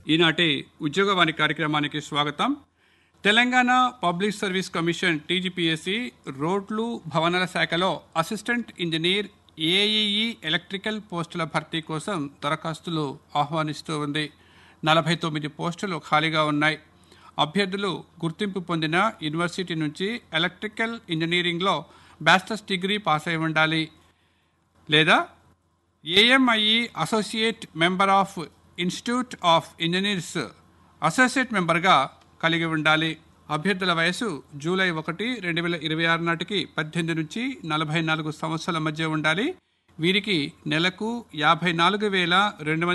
ఈనాటి ఉద్యోగవాణి కార్యక్రమానికి స్వాగతం Telangana public service commission TGPSC రోడ్లు భవనాల శాఖలో అసిస్టెంట్ ఇంజనీర్ ఏఈఈ ఎలక్ట్రికల్ పోస్టుల భర్తీ కోసం దరఖాస్తులు ఆహ్వానిస్తూ ఉంది నలభై తొమ్మిది పోస్టులు ఖాళీగా ఉన్నాయి అభ్యర్థులు గుర్తింపు పొందిన యూనివర్సిటీ నుంచి ఎలక్ట్రికల్ ఇంజనీరింగ్లో బ్యాచిలర్స్ డిగ్రీ పాస్ అయి ఉండాలి లేదా AMIE associate member of institute of engineers associate మెంబర్గా కలిగి ఉండాలి అభ్యర్థుల వయసు జూలై ఒకటి రెండు వేల ఇరవై ఆరు నాటికి పద్దెనిమిది నుంచి నలభై నాలుగు సంవత్సరాల మధ్య ఉండాలి వీరికి నెలకు యాభై నాలుగు వేల రెండు